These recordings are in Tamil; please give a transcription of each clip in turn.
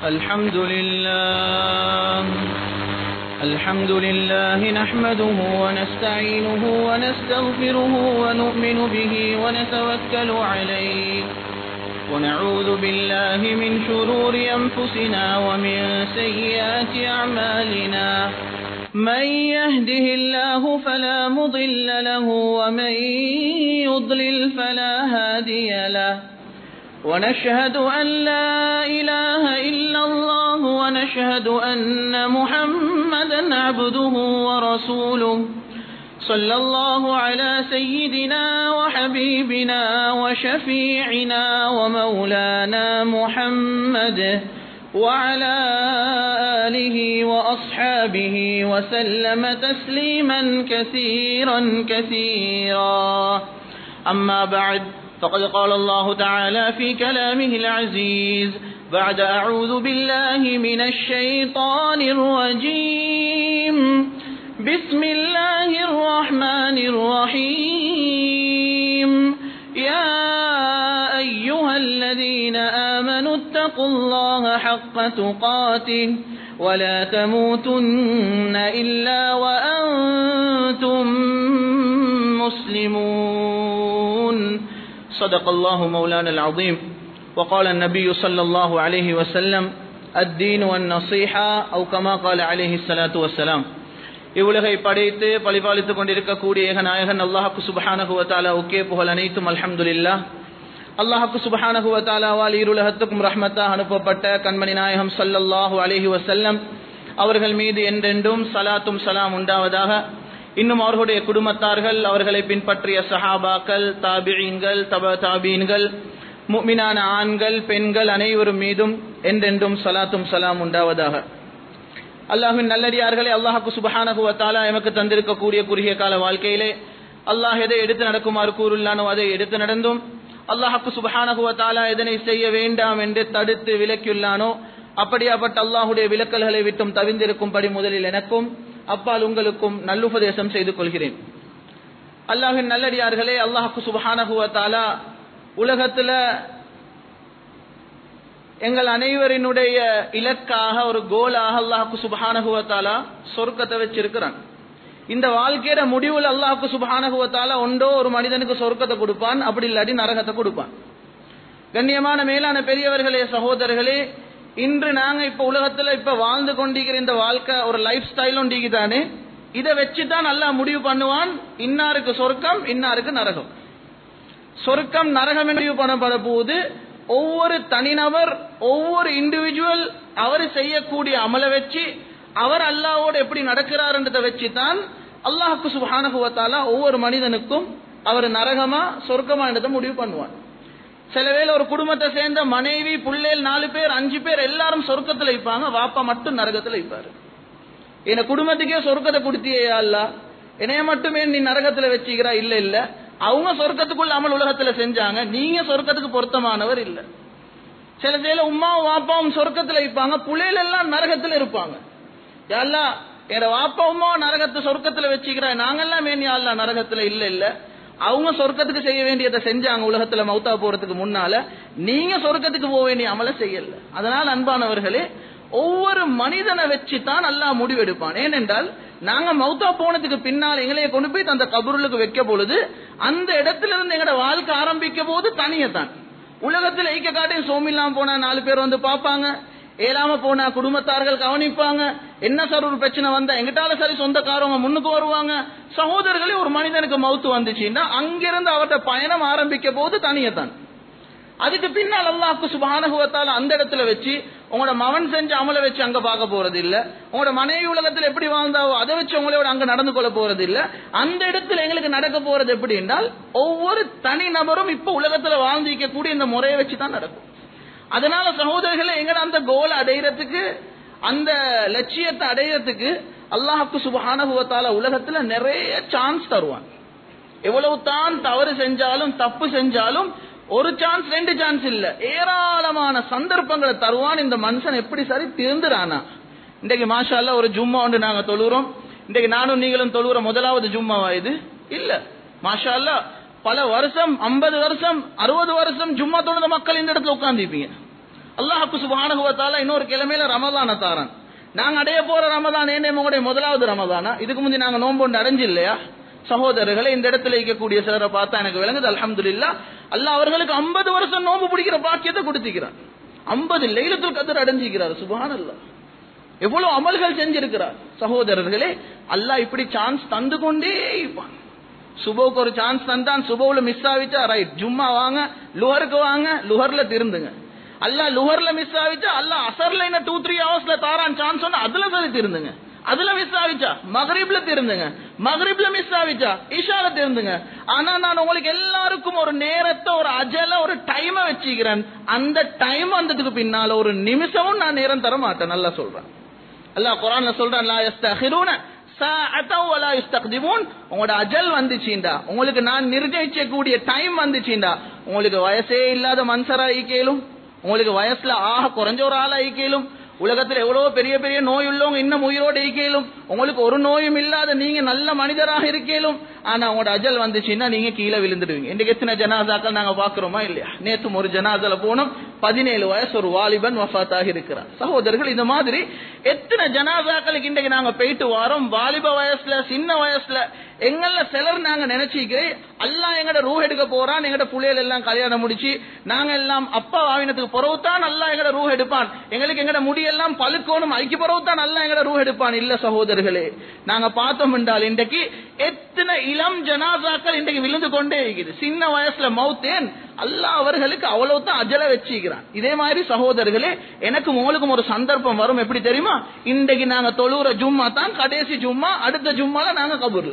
الحمد لله الحمد لله نحمده ونستعينه ونستغفره ونؤمن به ونتوكل عليه ونعوذ بالله من شرور أنفسنا ومن سيئات أعمالنا من يهده الله فلا مضل له ومن يضلل فلا هادي له ونشهد أن لا إله إلا الله ونشهد أن محمدا عبده ورسوله صلى الله على سيدنا وحبيبنا وشفيعنا ومولانا محمد وعلى آله وأصحابه وسلم تسليما كثيرا كثيرا أما بعد فقد قال الله تعالى في كلامه العزيز بعد أعوذ بالله من الشيطان الرجيم بسم الله الرحمن الرحيم يا أيها الذين آمنوا اتقوا الله حق تقاته ولا تموتن إلا وأنتم مسلمون صدق الله مولانا العظيم وقال النبي صلى الله عليه وسلم الدين والنصيحة أو كما قال عليه الصلاة والسلام இவ்வுலகை படைத்து பழிபாலித்துக் கொண்டிருக்கக்கூடிய ஏகநாயகன் அல்லாஹாக்கு சுபஹானகுவத்தாலா ஒக்கே புகழ் அனைத்தும் அல்ஹம்துலில்லா அல்லாஹாக்கு சுபஹானகுவத்தாலாவால் இருலகத்துக்கும் ரஹ்மத்தாக அனுப்பப்பட்ட கண்மணி நாயகம் சல்லல்லாஹு அலிஹி வசல்லம் அவர்கள் மீது என்றென்றும் சலாத்தும் சலாம் உண்டாவதாக இன்னும் அவர்களுடைய குடும்பத்தார்கள் அவர்களை பின்பற்றிய சஹாபாக்கள் தாபியீன்கள் தப தாபீன்கள் முக்மினான ஆண்கள் பெண்கள் அனைவரும் மீதும் என்றென்றும் சலாத்தும் சலாம் உண்டாவதாக அல்லாஹின் நல்லடியார்களே அல்லாஹாக்கு சுபஹானகுவத்தாலா எமக்கு தந்திருக்கக்கூடிய குறுகிய கால வாழ்க்கையிலே அல்லாஹ் எதை எடுத்து நடக்குமாறு கூறுள்ளானோ அதை எடுத்து நடந்தும் அல்லாஹாக்கு சுபஹானகுவத்தாலா எதனை செய்ய வேண்டாம் என்று தடுத்து விலக்கியுள்ளானோ அப்படியாப்பட்ட அல்லாஹுடைய விலக்கல்களை விட்டும் தவிந்திருக்கும்படி முதலில் எனக்கும் அப்பால் உங்களுக்கும் நல்லுபதேசம் செய்து கொள்கிறேன் அல்லாஹின் நல்லடியார்களே அல்லாஹாக்கு சுபஹானகுவத்தாலா உலகத்துல எங்கள் அனைவரினுடைய இலக்காக ஒரு கோலாக அல்லாஹுக்கு சுபஹானகுவத்தாலா சொர்க்கத்தை வச்சிருக்கிறான் இந்த வாழ்க்கையில முடிவில் அல்லாஹுக்கு சுபஹானகுவத்தாலா ஒன்றோ ஒரு மனிதனுக்கு சொர்க்கத்தை கொடுப்பான் அப்படி இல்லாட்டி நரகத்தை கொடுப்பான் கண்ணியமான மேலான பெரியவர்களே சகோதரர்களே இன்று நாங்க இப்ப உலகத்துல இப்ப வாழ்ந்து கொண்டிருக்கிற இந்த வாழ்க்கை ஒரு லைஃப் ஸ்டைல் ஒன்றிக்கு தானே இதை வச்சுதான் நல்லா முடிவு பண்ணுவான் இன்னாருக்கு சொர்க்கம் இன்னாருக்கு நரகம் சொர்க்கம் நரகம் முடிவு பண்ணப்பட போது ஒவ்வொரு தனிநபர் ஒவ்வொரு இண்டிவிஜுவல் அவர் செய்யக்கூடிய அமலை வச்சு அவர் அல்லாவோடு எப்படி நடக்கிறார்ன்றதை வச்சு தான் அல்லாஹுக்கு சுபானகுவத்தால ஒவ்வொரு மனிதனுக்கும் அவர் நரகமா சொர்க்கமான்றதை முடிவு பண்ணுவான் சில வேளை ஒரு குடும்பத்தை சேர்ந்த மனைவி புள்ளேல் நாலு பேர் அஞ்சு பேர் எல்லாரும் சொர்க்கத்துல வைப்பாங்க வாப்பா மட்டும் நரகத்துல வைப்பாரு என குடும்பத்துக்கே சொர்க்கத்தை கொடுத்தியே அல்ல என்னைய மட்டுமே நீ நரகத்துல வச்சுக்கிறா இல்ல இல்ல அவங்க சொர்க்கத்துக்குள்ள அமல் உலகத்துல செஞ்சாங்க நீங்க சொர்க்கத்துக்கு பொருத்தமானவர் இல்ல சில சில உமாவும் வாப்பாவும் சொர்க்கத்துல வைப்பாங்க புள்ளையில எல்லாம் நரகத்துல இருப்பாங்க யாரெல்லாம் என் வாப்பா உமா நரகத்தை சொர்க்கத்துல வச்சுக்கிறா நாங்கெல்லாம் மேன் யாழ்லா நரகத்துல இல்ல இல்ல அவங்க சொர்க்கத்துக்கு செய்ய வேண்டியதை செஞ்சாங்க உலகத்துல மௌத்தா போறதுக்கு முன்னால நீங்க சொர்க்கத்துக்கு போக வேண்டிய அமல செய்யல அதனால் அன்பானவர்களே ஒவ்வொரு மனிதனை வச்சு தான் நல்லா முடிவெடுப்பான் ஏனென்றால் நாங்க மௌத்தா போனதுக்கு பின்னால் எங்களைய கொண்டு போய் அந்த கபூர்களுக்கு வைக்க பொழுது அந்த இடத்துல இருந்து எங்களோட வாழ்க்கை ஆரம்பிக்க போது தனியே தான் உலகத்துல ஐக்க காட்டையும் சோமில்லாம் போனா நாலு பேர் வந்து பார்ப்பாங்க ஏலாம போனா குடும்பத்தார்கள் கவனிப்பாங்க என்ன சார் ஒரு பிரச்சனை வந்தா எங்கிட்டால சரி சொந்தக்காரவங்க முன்னுக்கு வருவாங்க சகோதரர்களே ஒரு மனிதனுக்கு மவுத்து வந்துச்சுன்னா அங்கிருந்து அவர்கிட்ட பயணம் ஆரம்பிக்க போது தனியே தான் அதுக்கு பின்னால் அல்லாஹ்க்கு சுபானகுவத்தால அந்த இடத்துல வச்சு உங்களோட மவன் செஞ்ச அமலை வச்சு அங்க பார்க்க போறது இல்ல உங்களோட மனைவி உலகத்துல எப்படி வாழ்ந்தாவோ அதை வச்சு உங்களோட அங்க நடந்து கொள்ள போறது இல்ல அந்த இடத்துல எங்களுக்கு நடக்க போறது எப்படி என்றால் ஒவ்வொரு தனி நபரும் இப்ப உலகத்துல வாழ்ந்து கூடிய இந்த முறையை வச்சு தான் நடக்கும் அதனால சகோதரர்களை எங்கட அந்த கோலை அடையிறதுக்கு அந்த லட்சியத்தை அடையிறதுக்கு அல்லாஹுக்கு சுபஹானகுவத்தால உலகத்துல நிறைய சான்ஸ் தருவான் எவ்வளவு தான் தவறு செஞ்சாலும் தப்பு செஞ்சாலும் ஒரு சான்ஸ் ரெண்டு சான்ஸ் இல்ல ஏராளமான சந்தர்ப்பங்களை தருவான் இந்த மனுஷன் எப்படி சரி திருந்துறானா இன்றைக்கு மாஷா அல்லாஹ் ஒரு ஜும்மா ஒன்று நாங்க தொழுகிறோம் இன்றைக்கு நானும் நீங்களும் தொழுகிற முதலாவது ஜும்மாவா இது இல்ல மாஷா அல்லாஹ் பல வருஷம் ஐம்பது வருஷம் அறுபது வருஷம் ஜும்மா தொழுத மக்கள் இந்த இடத்துல உட்கார்ந்துருப்பீங்க அல்லாஹுக்கு சுபானுகுவத்தால இன்னொரு கிழமையில ரமதான தாரான் நாங்க அடைய போற ரமதான் ஏன் உங்களுடைய முதலாவது ரமதானா இதுக்கு முந்தி நாங்க நோன்பு ஒன்று அடைஞ்சு இல்லையா சகோதரர்களை இந்த இடத்துல இருக்கக்கூடிய சிலரை பார்த்தா எனக்கு விளங்குது அல்ஹம்துலில்லாஹ் அல்லாஹ் அவர்களுக்கு 50 வருஷம் நோன்பு பிடிக்கிற பாக்கியத்தை கொடுத்திக்கிறார் 50 லைலத்துல் கதர் அடைஞ்சிக்கிறார் சுபஹானல்லாஹ் எவ்வளவு அமல்கள் செஞ்சிருக்கிறார் சகோதரர்களே அல்லாஹ் இப்படி சான்ஸ் தந்து கொண்டே இருப்பான் சுபோக்கு ஒரு சான்ஸ் தந்தான் சுபோவில் மிஸ் ஆவிச்சா ரைட் ஜும்மா வாங்க லுஹருக்கு வாங்க லுஹர்ல திருந்துங்க அல்லாஹ் லுஹர்ல மிஸ் ஆவிச்சா அல்லாஹ் அசர்ல என்ன டூ த்ரீ ஹவர்ஸ்ல தாரான் சான்ஸ் சொன்னா அதுல சரி திருந்துங்க அதுல மிஸ் ஆவிச்சா மகரிப்ல திருந்துங்க மகரிப்ல மிஸ் ஆவிச்சா இஷால திருந்துங்க ஆனா நான் உங்களுக்கு எல்லாருக்கும் ஒரு நேரத்தை ஒரு அஜல ஒரு டைம வச்சுக்கிறேன் அந்த டைம் வந்ததுக்கு பின்னால ஒரு நிமிஷமும் நான் நேரம் தர மாட்டேன் நல்லா சொல்றேன் அல்லாஹ் குரான்ல சொல்றான் லா யஸ்தஹிரூன சாஅத்தன் வலா யஸ்தக்திமூன் உங்களோட அஜல் வந்துச்சுண்டா உங்களுக்கு நான் நிர்ணயிக்கக்கூடிய டைம் வந்துச்சுண்டா உங்களுக்கு வயசே இல்லாத மனுஷரா ஈக்கேலும் உங்களுக்கு வயசுல ஆக குறைஞ்ச ஒரு ஆளா ஈக்கேலும் உலகத்துல எவ்வளவு பெரிய பெரிய நோய் உள்ளவங்க இன்னும் உயிரோடு ஈக்கேலும் உங்களுக்கு ஒரு நோயும் இல்லாத நீங்க நல்ல மனிதராக இருக்கேலும் ஆனா உங்களோட அஜல் வந்துச்சுன்னா நீங்க கீழே விழுந்துடுவீங்க இன்றைக்கு எத்தனை ஜனாதாக்கள் நாங்க பாக்குறோமா இல்லையா நேத்து ஒரு ஜனாதால போனோம் பதினேழு வயசு ஒரு வாலிபன் வஃபாத்தாக இருக்கிறார் சகோதரர்கள் இந்த மாதிரி எத்தனை ஜனாதாக்களுக்கு இன்றைக்கு நாங்க போயிட்டு வரோம் வாலிப வயசுல சின்ன வயசுல எங்கள சிலர் நாங்க நினைச்சிக்கிறேன் அல்லாஹ் எங்கட ரூஹ் எடுக்க போறான் எங்கட புள்ளைகள் எல்லாம் கல்யாணம் முடிச்சு நாங்க எல்லாம் அப்பா வாவினத்துக்கு பிறகுதான் அல்லாஹ் எங்கட ரூஹ் எடுப்பான் எங்களுக்கு எங்கட முடியெல்லாம் பழுக்கணும் ஐக்கு பிறகுதான் அல்லாஹ் எங்கட ரூஹ் எடுப்பான் இல்ல சகோதரர்களே நாங்க பார்த்தோம் என்றால் இன்றைக்கு எத்தனை இளம் ஜனாசாக்கள் இன்றைக்கு விழுந்து கொண்டே இருக்குது சின்ன வயசுல மௌத்தேன் அல்லாஹ் அவர்களுக்கு அவ்வளவு தான் அஜல வச்சுக்கிறான் இதே மாதிரி சகோதரர்களே எனக்கும் உங்களுக்கும் ஒரு சந்தர்ப்பம் வரும் எப்படி தெரியுமா இன்றைக்கு நாங்க தொழுற ஜும்மா தான் கடைசி ஜும்மா அடுத்த ஜும்மால நாங்க கபூர்ல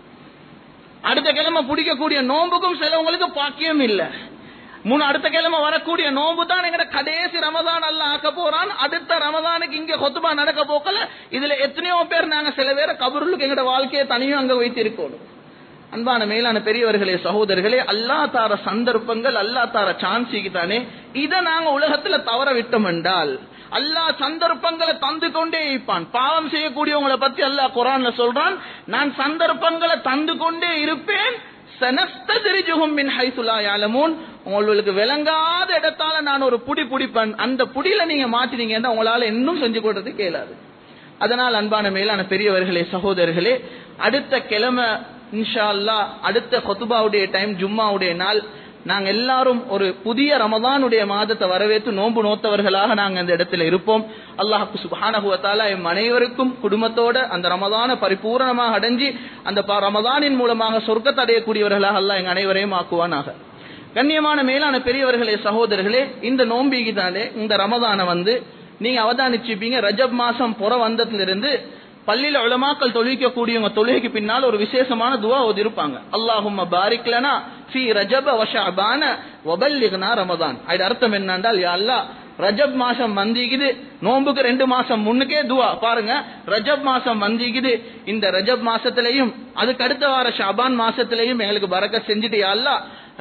அடுத்த கிழமை பிடிக்கக்கூடிய நோன்புக்கும் சிலவங்களுக்கு பாக்கியம் இல்ல மூணு அடுத்த கிழமை வரக்கூடிய நோன்பு தான் எங்கட கடைசி ரமதான் அல்ல ஆக்க போறான் அடுத்த ரமதானுக்கு இங்க கொத்துபா நடக்க போக்கல இதுல எத்தனையோ பேர் நாங்க சில பேரை கபூருக்கு எங்கட வாழ்க்கையை தனியும் அங்க வைத்திருக்கோம் அன்பான மேலான பெரியவர்களே சகோதரர்களே அல்லா தார சந்தர்ப்பங்கள் அல்லா தார சான்ஸிக்கு தானே இதை நாங்க உலகத்துல தவற விட்டோம் என்றால் அல்லாஹ் சந்தர்ப்பங்களை தந்து கொண்டே இருப்பான் பாவம் செய்யக்கூடியவங்களை பத்தி அல்லாஹ் குரான்ல சொல்றான் நான் சந்தர்ப்பங்களை தந்து கொண்டே இருப்பேன் உங்களுக்கு விளங்காத இடத்தால நான் ஒரு புடி புடிப்பேன் அந்த புடியில நீங்க மாட்டினீங்கன்னா உங்களால இன்னும் செஞ்சு கொடுறது கேளாது அதனால் அன்பான மேலான பெரியவர்களே சகோதரர்களே அடுத்த கிழமை இன்ஷா அல்லா அடுத்த கொத்துபாவுடைய டைம் ஜும்மாவுடைய நாள் நாங்க எல்லாரும் ஒரு புதிய ரமதானுடைய மாதத்தை வரவேற்று நோன்பு நோத்தவர்களாக நாங்க அந்த இடத்துல இருப்போம் அல்லாஹு சுபானகுவத்தால எம் அனைவருக்கும் குடும்பத்தோட அந்த ரமதான பரிபூரணமாக அடைஞ்சு அந்த ரமதானின் மூலமாக சொர்க்கத்தை அடையக்கூடியவர்களாக அல்லாஹ் எங்க அனைவரையும் ஆக்குவானாக கண்ணியமான மேலான பெரியவர்களே சகோதரர்களே இந்த நோம்பிக்கு தானே இந்த ரமதான வந்து நீங்க அவதானிச்சுப்பீங்க ரஜப் மாசம் புற வந்ததிலிருந்து பள்ளியில உலமாக்கள் தொழுவிக்கக்கூடியவங்க தொழுகைக்கு பின்னால் ஒரு விசேஷமான துவா ஓதி இருப்பாங்க அல்லாஹும் பாரிக்லனா ஃபி ரஜப வஷாபான வபல்லிகனா ரமதான் அது அர்த்தம் என்னன்றால் யா அல்லா ரஜப் மாசம் வந்திக்குது நோம்புக்கு ரெண்டு மாசம் முன்னுக்கே துவா பாருங்க ரஜப் மாசம் வந்திக்குது இந்த ரஜப் மாசத்திலையும் அதுக்கு அடுத்த வார ஷாபான் மாசத்திலையும் எங்களுக்கு பறக்க செஞ்சுட்டு யா அல்லா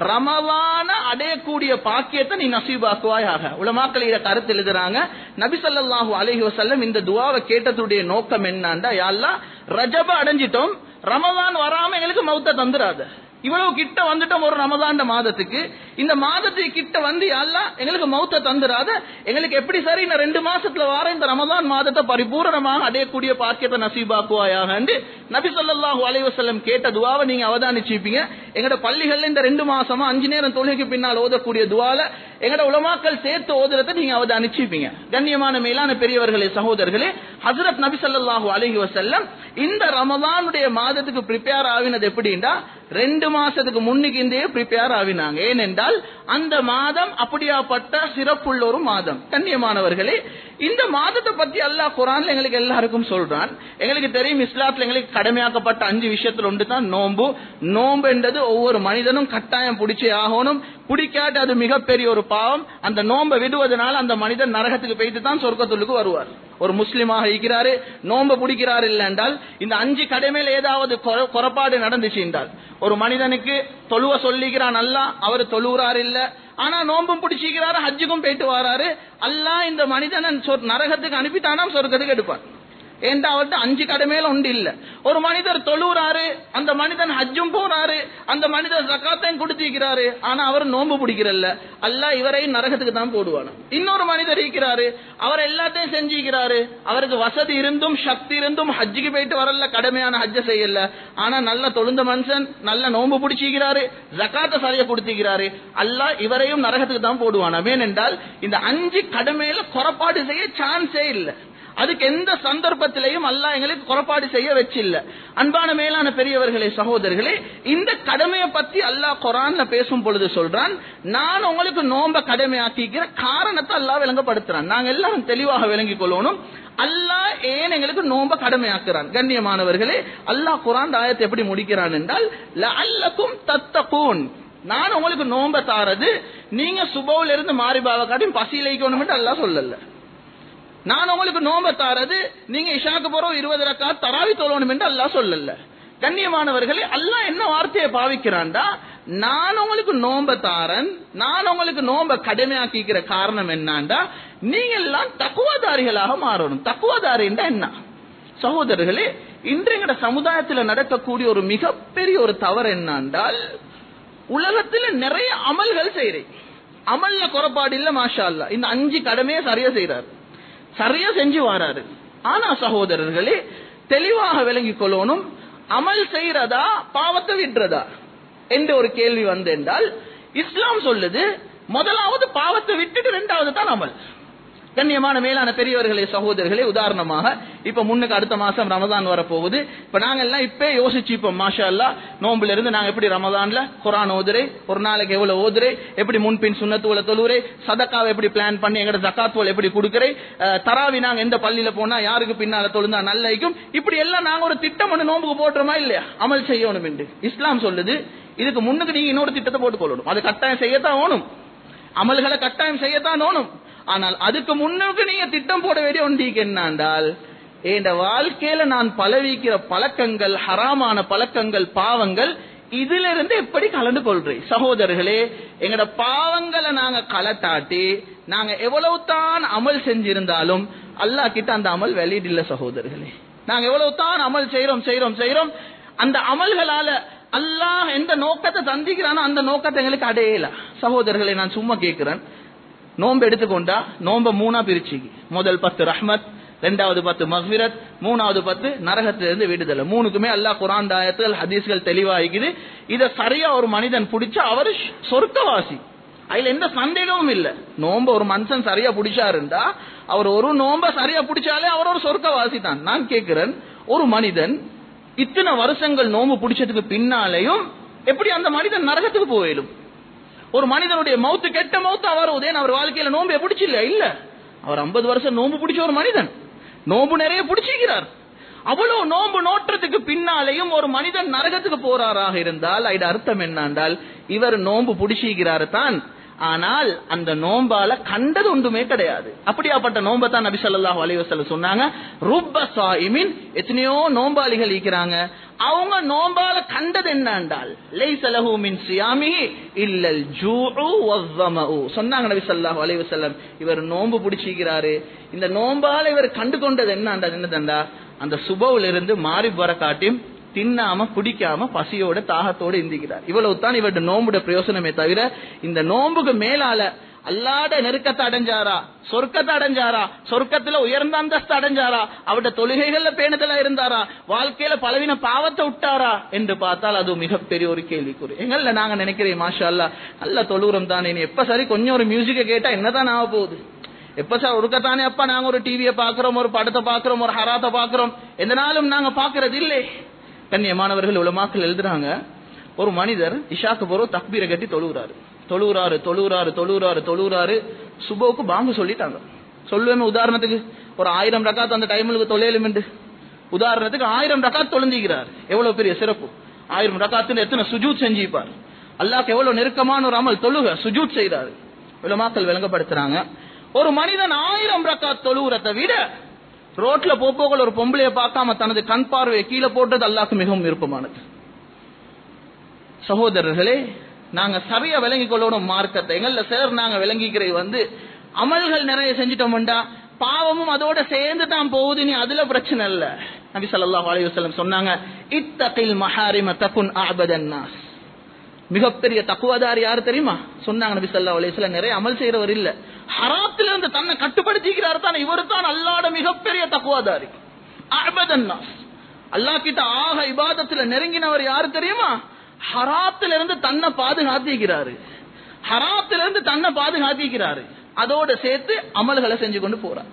ரமவான அடையக்கூடிய பாக்கியத்தை நீ நசீபாக்குவாயாக உலமாக்கள் இத கருத்து எழுதுறாங்க நபி சொல்லாஹு அலஹி வசல்லம் இந்த துவாவை கேட்டதுடைய நோக்கம் என்னண்டா யாழ்லா ரஜப அடைஞ்சிட்டோம் ரமவான் வராம எங்களுக்கு மௌத்த தந்துராத இவ்வளவு கிட்ட வந்துட்டோம் ஒரு ரமதாண்ட மாதத்துக்கு இந்த மாதத்துக்கு கிட்ட வந்து எல்லாம் எங்களுக்கு மௌத்த தந்துராத எங்களுக்கு எப்படி சரி இந்த ரெண்டு மாசத்துல வார இந்த ரமதான் மாதத்தை பரிபூரணமாக அடையக்கூடிய பாக்கியத்தை நசீபாக்குவாயாக நபி சொல்லாஹு அலைவசல்லம் கேட்ட துவாவை நீங்க அவதானிச்சிப்பீங்க எங்கட பள்ளிகள்ல இந்த ரெண்டு மாசமா அஞ்சு நேரம் தொழுகைக்கு பின்னால் ஓதக்கூடிய துவால எங்கட உலமாக்கள் சேர்த்து ஓதுறதை நீங்க அவதானிச்சிப்பீங்க கண்ணியமான மேலான பெரியவர்களே சகோதரர்களே ஹசரத் நபி சொல்லாஹு அலஹி வசல்லம் இந்த ரமதானுடைய மாதத்துக்கு ப்ரிப்பேர் ஆகினது எப்படின்னா ரெண்டு மாசத்துக்கு முன்னுக்கு இருந்தே ப்ரிப்பேர் ஆகினாங்க ஏனென்றால் அந்த மாதம் அப்படியாப்பட்ட சிறப்புள்ள ஒரு மாதம் கண்ணியமானவர்களே இந்த மாதத்தை பத்தி அல்லாஹ் குரான்ல எங்களுக்கு எல்லாருக்கும் சொல்றான் எங்களுக்கு தெரியும் இஸ்லாத்துல எங்களுக்கு கடமையாக்கப்பட்ட அஞ்சு விஷயத்துல ஒன்று தான் நோம்பு நோம்பு என்றது ஒவ்வொரு மனிதனும் கட்டாயம் பிடிச்சே ஆகணும் பிடிக்காட்டு அது மிகப்பெரிய ஒரு பாவம் அந்த நோம்பை விடுவதனால அந்த மனிதன் நரகத்துக்கு போயிட்டு தான் சொர்க்கத்துள்ளுக்கு வருவார் ஒரு முஸ்லிமாக இருக்கிறாரு நோம்ப பிடிக்கிறார் இல்லை என்றால் இந்த அஞ்சு கடமையில ஏதாவது குறப்பாடு நடந்துச்சு என்றால் ஒரு மனிதனுக்கு தொழுவ சொல்லிக்கிறான் அல்ல அவர் தொழுகிறார் இல்ல ஆனா நோம்பும் பிடிச்சிக்கிறாரு ஹஜ்ஜுக்கும் போயிட்டு வராரு அல்லா இந்த மனிதனை நரகத்துக்கு அனுப்பித்தானா சொர்க்கத்துக்கு எடுப்பான் ஏன்டா அவர்கிட்ட அஞ்சு கடமையில உண்டு இல்ல ஒரு மனிதர் தொழுறாரு அந்த மனிதன் ஹஜ்ஜும் போறாரு அந்த மனிதர் ஜக்காத்தையும் கொடுத்திருக்கிறாரு ஆனா அவர் நோன்பு பிடிக்கிறல்ல அல்லாஹ் இவரையும் நரகத்துக்கு தான் போடுவான் இன்னொரு மனிதர் இருக்கிறாரு அவர் எல்லாத்தையும் செஞ்சுக்கிறாரு அவருக்கு வசதி இருந்தும் சக்தி இருந்தும் ஹஜ்ஜுக்கு போயிட்டு வரல கடமையான ஹஜ்ஜ செய்யல ஆனா நல்ல தொழுந்த மனுஷன் நல்ல நோன்பு பிடிச்சிக்கிறாரு ஜக்காத்த சரியா கொடுத்திருக்கிறாரு அல்லாஹ் இவரையும் நரகத்துக்கு தான் போடுவான் ஏனென்றால் இந்த அஞ்சு கடமையில குறப்பாடு செய்ய சான்ஸே இல்லை அதுக்கு எந்த சந்தர்ப்பத்திலையும் அல்லாஹ் எங்களுக்கு குறப்பாடு செய்ய வச்சில்ல அன்பான மேலான பெரியவர்களே சகோதரர்களே இந்த கடமையை பத்தி அல்லாஹ் குரான்ல பேசும் பொழுது சொல்றான் நான் உங்களுக்கு நோம்ப கடமையாக்கிக்கிற காரணத்தை அல்லாஹ் விளங்கப்படுத்துறான் நாங்க எல்லாரும் தெளிவாக விளங்கிக் கொள்ளணும் அல்லாஹ் ஏன் எங்களுக்கு நோம்ப கடமையாக்குறான் கண்ணியமானவர்களே அல்லாஹ் குரான் ஆயத்தை எப்படி முடிக்கிறான் என்றால் லஅல்லக்கும் தத்தகூன் நான் உங்களுக்கு நோம்ப தாரது நீங்க சுபவுல இருந்து மாறிபாவ காட்டியும் பசியில வைக்கணும் அல்லாஹ் சொல்லல நான் உங்களுக்கு நோம்ப தாரது நீங்க இஷாக்கு போறோம் இருபது ரக்கா தராவி தொழணும் என்று அல்லாஹ் சொல்லல கண்ணியமானவர்களே அல்லாஹ் என்ன வார்த்தையை பாவிக்கிறான்டா நான் உங்களுக்கு நோம்ப தாரன் நான் உங்களுக்கு நோம்ப கடுமையாக்கிக்கிற காரணம் என்னாண்டா நீங்க எல்லாம் தக்குவாதாரிகளாக மாறணும் தக்குவாதாரின்னா என்ன சகோதரர்களே இன்றைய சமுதாயத்தில் நடக்கக்கூடிய ஒரு மிகப்பெரிய ஒரு தவறு என்னன்றால் உலகத்துல நிறைய அமல்கள் செய்யறேன் அமல்ல குறைபாடு இல்ல மாஷா அல்லா இந்த அஞ்சு கடமையை சரியா செய்யறாரு சரியா செஞ்சு வராரு ஆனா சகோதரர்களே தெளிவாக விளங்கிக் கொள்ளணும் அமல் செய்யறதா பாவத்தை விடுறதா என்ற ஒரு கேள்வி வந்து என்றால் இஸ்லாம் சொல்லுது முதலாவது பாவத்தை விட்டுட்டு ரெண்டாவது தான் அமல் கண்ணியமான மேலான பெரியவர்களே சகோதரர்களே உதாரணமாக இப்ப முன்னுக்கு அடுத்த மாசம் ரமதான் வரப்போகுது இப்ப நாங்க எல்லாம் இப்ப யோசிச்சு இப்ப மாஷா அல்லா நோம்புல இருந்து நாங்க எப்படி ரமதான்ல குரான் ஓதுறே ஒரு நாளைக்கு எவ்வளவு ஓதுறே எப்படி முன்பின் சுண்ணத்துவல தொழுறே சதக்காவை எப்படி பிளான் பண்ணி எங்கட ஜக்காத்துவல் எப்படி கொடுக்கறே அஹ், தராவி நாங்க எந்த பள்ளியில போனா யாருக்கு பின்னால தொழுந்தா நல்லைக்கும் இப்படி எல்லாம் நாங்க ஒரு திட்டம் ஒண்ணு நோம்புக்கு போட்டுறோமா இல்லையா அமல் செய்யணும் என்று இஸ்லாம் சொல்லுது இதுக்கு முன்னுக்கு நீங்க இன்னொரு திட்டத்தை போட்டுக் கொள்ளணும் அது கட்டாயம் செய்யத்தான் ஓணும் அமல்களை கட்டாயம் செய்யத்தான் ஓணும் ஆனால் அதுக்கு முன்னுக்கு நீங்க திட்டம் போட வேண்டிய ஒன்றிக்கு என்னண்டால் இந்த வாழ்க்கையில நான் பழவிக்கிற பழக்கங்கள் ஹராமான பழக்கங்கள் பாவங்கள் இதுல இருந்து எப்படி கலந்து கொள்றேன் சகோதரர்களே எங்கட பாவங்களை நாங்க களத்தாட்டி நாங்க எவ்வளவு தான் அமல் செஞ்சிருந்தாலும் அல்லாஹ் கிட்ட அந்த அமல் வெளியிடல சகோதரர்களே நாங்க எவ்வளவு தான் அமல் செய்யறோம் செய்யறோம் செய்யறோம் அந்த அமல்களால அல்லாஹ் எந்த நோக்கத்தை தந்திக்கிறானோ அந்த நோக்கத்தை எங்களுக்கு அடையல சகோதரர்களை நான் சும்மா கேட்கிறேன் நோன்பு எடுத்துக்கொண்டா நோம்ப மூணா பிரிச்சு முதல் பத்து ரஹ்மத் ரெண்டாவது பத்து மஹ்விரத் மூணாவது பத்து நரகத்திலிருந்து விடுதலை மூணுக்குமே அல்லாஹ் குரான் ஆயத்துகள் ஹதீஸ்கள் தெளிவாகிக்குது இத சரியா ஒரு மனிதன் பிடிச்சா அவர் சொர்க்கவாசி அதுல எந்த சந்தேகமும் இல்ல நோம்ப ஒரு மனுஷன் சரியா பிடிச்சாருண்டா அவர் ஒரு நோம்ப சரியா பிடிச்சாலே அவர் ஒரு சொர்க்கவாசி தான் நான் கேட்கிறேன் ஒரு மனிதன் இத்தனை வருஷங்கள் நோம்பு பிடிச்சதுக்கு பின்னாலேயும் எப்படி அந்த மனிதன் நரகத்துக்கு போயிடும் ஒரு மனிதனுடைய மௌத்து கெட்ட மௌத்து அவர் உதயன் அவர் வாழ்க்கையில நோம்பு பிடிச்சு இல்ல இல்ல அவர் 50 வருஷம் நோம்பு பிடிச்ச ஒரு மனிதன் நோம்பு நிறைய பிடிச்சிக்கிறார் அவ்வளவு நோம்பு நோற்றத்துக்கு பின்னாலேயும் ஒரு மனிதன் நரகத்துக்கு போறாராக இருந்தால் அது அர்த்தம் என்னன்றால் இவர் நோம்பு பிடிச்சிக்கிறாரு தான் ஆனால் அந்த நோம்பால கண்டது ஒன்றுமே கிடையாது அப்படியாப்பட்ட நோம்பை தான் நபி ஸல்லல்லாஹு அலைஹி வஸல்லம் சொன்னாங்க ருப்ப சாயிமின் எத்தனையோ நோம்பாளிகள் இருக்கிறாங்க அவங்க நோம்பால கண்டது என்னண்டால் லைஸ லஹு மின் சியாமிஹி இல்லல் ஜூஉ வஸ்ஸமஉ சொன்னாங்க நபி ஸல்லல்லாஹு அலைஹி வஸல்லம் இவர் நோன்பு பிடிச்சிக்கிறாரு இந்த நோம்பால இவர் கண்டு கொண்டது என்னண்டா என்னதண்டா அந்த சுபவுல இருந்து மாறி வர காட்டியும் தின்னாம குடிக்காம பசியோட தாகத்தோட இந்திக்கிறார் இவ்வளவு தான் இவருடைய நோம்புட பிரயோசனமே தவிர இந்த நோம்புக்கு மேலால அல்லாட நெருக்கத்தை அடைஞ்சாரா சொர்க்கத்தை அடைஞ்சாரா சொர்க்கத்துல உயர்ந்த அந்தஸ்து அடைஞ்சாரா அவருடைய தொழுகைகள்ல பேணுதலா இருந்தாரா வாழ்க்கையில பலவீன பாவத்தை விட்டாரா என்று பார்த்தால் அது மிகப்பெரிய ஒரு கேள்விக்குறி எங்கள்ல நாங்க நினைக்கிறேன் மாஷா அல்லா நல்ல தொழுகிறோம் தானே இனி எப்ப சரி கொஞ்சம் ஒரு மியூசிக்கை கேட்டா என்னதான் ஆக போகுது எப்ப சார் ஒருக்கத்தானே அப்பா நாங்க ஒரு டிவியை பாக்குறோம் ஒரு படத்தை பாக்குறோம் ஒரு ஹராத்தை பாக்குறோம் எந்த நாளும் நாங்க பாக்குறது இல்லை கண்ணியமானவர்கள் உலமாக்கள் எழுதுறாங்க ஒரு மனிதர் இஷாக்கு போறோம் தக்பீரை கட்டி தொழுகிறாரு தொழுகிறாரு தொழுகிறாரு தொழுகிறாரு தொழுகிறாரு சுபோக்கு பாங்கு சொல்லிட்டாங்க சொல்லுவேன் உதாரணத்துக்கு ஒரு ஆயிரம் ரக்காத் அந்த டைமுக்கு தொலையிலும் உதாரணத்துக்கு ஆயிரம் ரக்காத் தொழுந்திக்கிறார் எவ்வளவு பெரிய சிறப்பு ஆயிரம் ரக்காத்துல எத்தனை சுஜூத் செஞ்சிப்பார் அல்லாஹ்க்கு எவ்வளவு நெருக்கமான ஒரு அமல் தொழுக சுஜூத் செய்றாரு உலமாக்கள் விளங்கப்படுத்துறாங்க ஒரு மனிதன் ஆயிரம் ரக்காத் தொழுகிறத விட ரோட்ல போப்போக்கள் ஒரு பொம்பளைய பார்க்காம தனது கண் பார்வையை கீழே போட்டது அல்லாஹ்க்கு மிகவும் விருப்பமானது சகோதரர்களே நாங்க சரியா விளங்கிக் கொள்ளணும் மார்க்கத்தை எங்கள்ல சிலர் நாங்க விளங்கிக்கிறது வந்து அமல்கள் நிறைய செஞ்சிட்டோம்டா பாவமும் அதோட சேர்ந்து தான் போகுது நீ அதுல பிரச்சனை இல்ல நபி ஸல்லல்லாஹு அலைஹி வஸல்லம் சொன்னாங்க இத்தகில் மஹாரிம தகுன் அபதன் நாஸ் மிகப்பெரிய தக்குவாதார் யாரு தெரியுமா சொன்னாங்க நபி ஸல்லல்லாஹு அலைஹி வஸல்லம் நிறைய அமல் செய்யறவர் இல்ல ஹராத்துல இருந்து தன்னை கட்டுப்படுத்திக்கிறார் தான் இவர் தான் அல்லாஹ்வோட மிகப்பெரிய தக்குவாதாரி அபதன் நாஸ் அல்லாஹ் கிட்ட ஆக இபாதத்துல நெருங்கினவர் யாரு தெரியுமா ஹராத்துல இருந்து தன்னை பாதுகாத்திக்கிறாரு ஹராத்துல இருந்து தன்னை பாதுகாத்திக்கிறாரு அதோட சேர்த்து அமல்களை செஞ்சு கொண்டு போறார்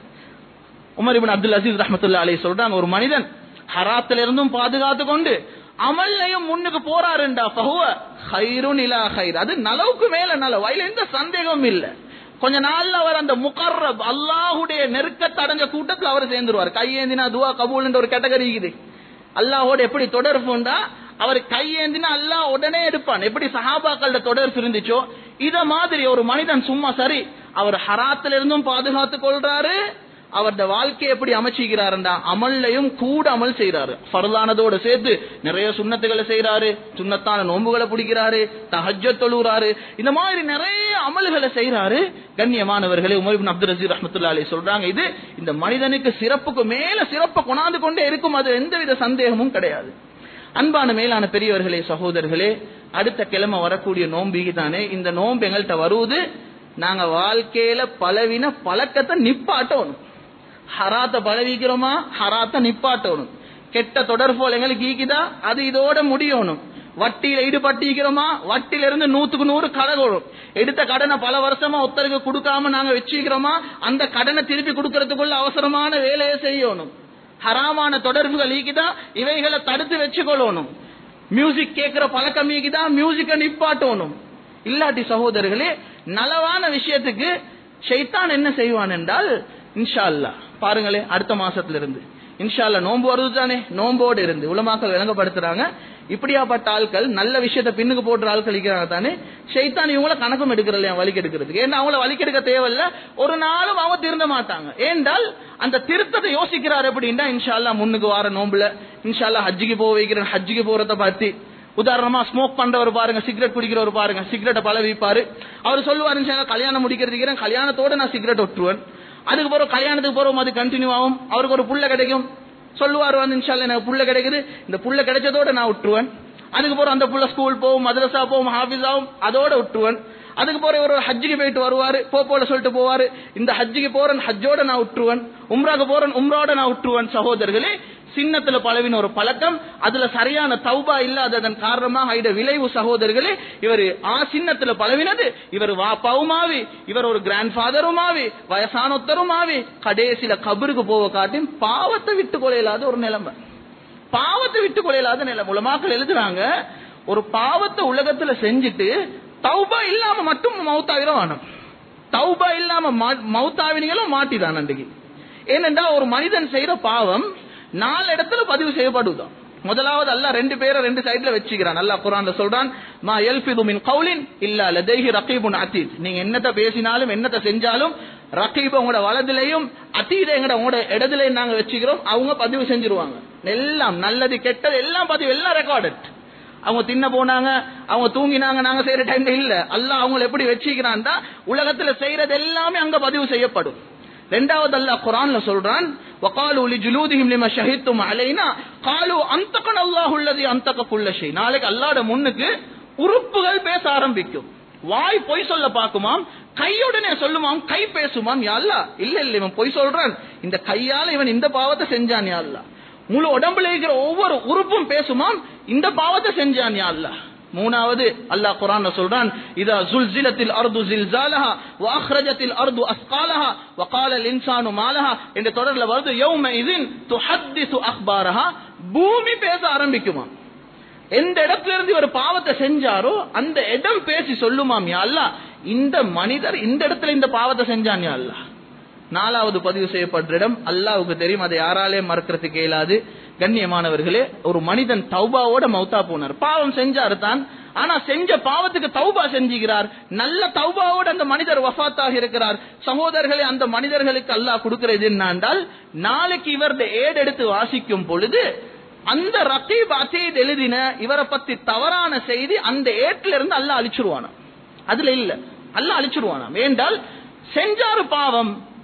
உமர் இப்னு அப்துல் அசீஸ் ரஹ்மத்துல்லாஹி அலைஹி சொல்றாங்க ஒரு மனிதன் ஹராத்துல இருந்தும் பாதுகாத்து கொண்டு அமல்லையும் முன்னுக்கு போறாருண்டா ஃபஹுவ ஹைருன் இலா ஹைர் அது நலவுக்கு மேல நலவு அதுல எந்த சந்தேகமும் இல்ல கொஞ்ச நாள்ல அவர் அந்த முகர்ரப் அல்லாஹுடைய நெருக்கத்தை அடைஞ்ச கூட்டத்துல அவர் சேர்ந்துருவார் கையேந்தினா துவா கபூல் ஒரு கேட்டகரி இருக்குது அல்லாஹோட எப்படி தொடர்புண்டா அவர் கையேந்தினா அல்லாஹ் உடனே எடுப்பான் எப்படி சஹாபாக்களோட தொடர்பு இருந்துச்சோ இத மாதிரி ஒரு மனிதன் சும்மா சரி அவர் ஹராத்துல இருந்தும் பாதுகாத்து கொள்றாரு அவருடைய வாழ்க்கையை எப்படி அமைச்சிக்கிறாருண்டா அமல்லையும் கூட அமல் செய்யறாரு ஃபர்லானதோட சேர்த்து நிறைய சுண்ணத்துகளை செய்யறாரு சுண்ணத்தான நோன்புகளை பிடிக்கிறாரு தஹஜ்ஜத் தொழுறாரு இந்த மாதிரி நிறைய அமல்களை செய்யறாரு கண்ணியமானவர்களே உமர் இப்னு அப்துல் ரசீர் ரஹ்மத்துல்லாஹி அலைஹி சொல்றாங்க இது இந்த மனிதனுக்கு சிறப்புக்கு மேல சிறப்பை கொண்டாந்து கொண்டே இருக்கும் அது எந்தவித சந்தேகமும் கிடையாது அன்பான மேலான பெரியவர்களே சகோதரர்களே அடுத்த கிழமை வரக்கூடிய நோம்பிக்கு தானே இந்த நோன்பு எங்கள்கிட்ட வருவது நாங்க வாழ்க்கையில பலவின பழக்கத்தை நிப்பாட்டணும் ஹராத்த பழவிக்கிறோமா ஹராத்த நிப்பாட்டணும் கெட்ட தொடர்போல் எங்களுக்கு ஈக்குதா அது இதோட முடியணும் வட்டியில ஈடுபட்டிக்கிறோமா வட்டியில இருந்து நூத்துக்கு நூறு கடகணும் எடுத்த கடனை பல வருஷமா ஒருத்தருக்கு கொடுக்காம நாங்க வச்சுக்கிறோமா அந்த கடனை திருப்பி கொடுக்கறதுக்குள்ள அவசரமான வேலையை செய்யணும் ஹராமான தொடர்புகள் ஈக்குதா இவைகளை தடுத்து வச்சுக்கொள்ளணும் மியூசிக் கேட்கிற பழக்கம் ஈக்குதா மியூசிக்கை நிப்பாட்டணும் இல்லாட்டி சகோதரர்களே நலவான விஷயத்துக்கு ஷைத்தான் என்ன செய்வான் என்றால் இன்ஷா அல்லா பாருங்களே அடுத்த மாசத்துல இருந்து இன்ஷா அல்லா நோன்பு வருது தானே நோம்போடு இருந்து உலமாக்கள் விளங்கப்படுத்துறாங்க இப்படியாப்பட்ட ஆட்கள் நல்ல விஷயத்தை பின்னுக்கு போடுற ஆட்கள் இருக்கிறாங்க தானே ஷைத்தான் இவங்கள கணக்கும் எடுக்கிறது இல்லையா வலிக்கு எடுக்கிறதுக்கு ஏன்னா அவங்கள வலிக்கு எடுக்க தேவையில்ல ஒரு நாளும் அவங்க திருந்த மாட்டாங்க ஏன்றால் அந்த திருத்தத்தை யோசிக்கிறார் எப்படின்னா இன்ஷா அல்லா முன்னுக்கு வார நோம்புல இன்ஷா அல்லா ஹஜ்ஜிக்கு போக வைக்கிறேன் ஹஜ்ஜிக்கு போறத பார்த்து உதாரணமா ஸ்மோக் பண்றவர் பாருங்க சிகரெட் குடிக்கிறவர் பாருங்க சிகரெட்டை பல வைப்பாரு அவர் சொல்லுவாரு கல்யாணம் முடிக்கிறதுக்கு கல்யாணத்தோட நான் சிகரெட் ஒட்டுருவேன் அதுக்கு பிறகு கல்யாணத்துக்கு போறோம் அது கண்டினியூ ஆகும் அவருக்கு ஒரு புள்ள கிடைக்கும் சொல்லுவார் வந்து இன்ஷால்ல எனக்கு புள்ள கிடைக்குது இந்த புள்ள கிடைச்சதோட நான் விட்டுருவேன் அதுக்கு போற அந்த புள்ள ஸ்கூல் போகும் மதரசா போகும் ஹாஃபிஸ் ஆகும் அதோட விட்டுருவேன் அதுக்கு போற ஒரு ஹஜ்ஜுக்கு போயிட்டு வருவாரு போ போல சொல்லிட்டு போவாரு இந்த ஹஜ்ஜுக்கு போறேன் ஹஜ்ஜோட நான் விட்டுருவேன் உம்ராக்கு போறேன் உம்ராவோட நான் விட்டுருவேன் சகோதரர்களே சின்னத்துல பழவின ஒரு பழக்கம் அதுல சரியான தௌபா இல்லாததன் காரணமாக இட விளைவு சகோதரர்களே இவர் ஆ சின்னத்துல பழவினது இவர் வாப்பாவுமாவி இவர் ஒரு கிராண்ட் ஃபாதருமாவி வயசானொத்தருமாவி கடைசியில கபருக்கு போக காட்டியும் பாவத்தை விட்டு கொலையிலாத ஒரு நிலைமை பாவத்தை விட்டு கொலையிலாத நிலைமை உலமாக்கள் எழுதுறாங்க ஒரு பாவத்தை உலகத்துல செஞ்சுட்டு தௌபா இல்லாம மட்டும் மௌத்தாவிர வேணும் தௌபா இல்லாம மௌத்தாவினிகளும் மாட்டிதான் அன்றைக்கு ஏனென்றா ஒரு மனிதன் செய்யற பாவம் நாலு இடத்துல பதிவு செய்யப்படுதான் முதலாவது அல்ல ரெண்டு பேரை ரெண்டு சைடுல வச்சுக்கிறான் அல்லா குரான்ல சொல்றான் மா எல்பிது மின் கவுலின் இல்ல லதைஹி ரகீபுன் அதீத் நீங்க என்னத்த பேசினாலும் என்னத்த செஞ்சாலும் ரகீப் உங்களோட வலதுலையும் அதீத எங்கட உங்களோட இடதுலையும் நாங்க வச்சுக்கிறோம் அவங்க பதிவு செஞ்சிருவாங்க எல்லாம் நல்லது கெட்டது எல்லாம் பதிவு எல்லாம் ரெக்கார்டட் அவங்க தின்ன போனாங்க அவங்க தூங்கினாங்க நாங்க செய்யற டைம்ல இல்ல அல்ல அவங்களை எப்படி வச்சுக்கிறான் உலகத்துல செய்யறது எல்லாமே அங்க பதிவு செய்யப்படும் ரெண்டாவது அல்லாஹ் குரான்ல சொல்றான் وقالوا لجلودهم لما شهدتم علينا قالوا انطقنا الله الذي انطق كل شيء நாளைக்கு அல்லாஹ்ட முன்னுக்கு உறுப்புகள் பேச ஆரம்பிக்கும் வாய் பொய் சொல்ல பாக்குமாம் கையுடனே சொல்லுமாம் கை பேசுமாம் யா அல்லாஹ் இல்ல இல்ல இவன் பொய் சொல்றான் இந்த கையால இவன் இந்த பாவத்தை செஞ்சான் யா அல்லாஹ் முழு உடம்புல இருக்கிற ஒவ்வொரு உறுப்பும் பேசுமாம் இந்த பாவத்தை செஞ்சான் யா அல்லாஹ் மூணாவது அல்லாஹ் குரான் சொல்றான் இதா ஜுல்சிலத்தில் அர்து ஜில்சாலஹா வாஹ்ரஜத்தில் அர்து அஸ்காலஹா வகால இன்சானு மாலஹா என்ற தொடர்ல வருது யௌம இதின் துஹத்திசு அக்பாரஹா பூமி பேச ஆரம்பிக்குமா எந்த இடத்துல இருந்து ஒரு பாவத்தை செஞ்சாரோ அந்த இடம் பேசி சொல்லுமாம் யா அல்லாஹ் இந்த மனிதர் இந்த இடத்துல இந்த பாவத்தை செஞ்சான் யா அல்லாஹ் நாலாவது பதிவு செய்யப்பட்ட இடம் அல்லாவுக்கு தெரியும் அதை யாராலே மறக்கிறதுக்கு இயலாது கண்ணியமானவர்களே ஒரு மனிதன் தௌபாவோட மௌத்தா போனார் பாவம் செஞ்சாரு தான் ஆனா செஞ்ச பாவத்துக்கு தௌபா செஞ்சுகிறார் நல்ல தௌபாவோட அந்த மனிதர் வஃபாத்தாக இருக்கிறார் சகோதரர்களே அந்த மனிதர்களுக்கு அல்லாஹ் கொடுக்கிறது என்னண்டால் நாளைக்கு இவரது ஏடெடுத்து வாசிக்கும் பொழுது அந்த ரத்தீப் அசீத் எழுதின இவரை பத்தி தவறான செய்தி அந்த ஏட்டில இருந்து அல்லாஹ் அழிச்சிருவானாம் அதுல இல்ல அல்லாஹ் அழிச்சிருவானாம் ஏண்டால் செஞ்சாரு பாவம்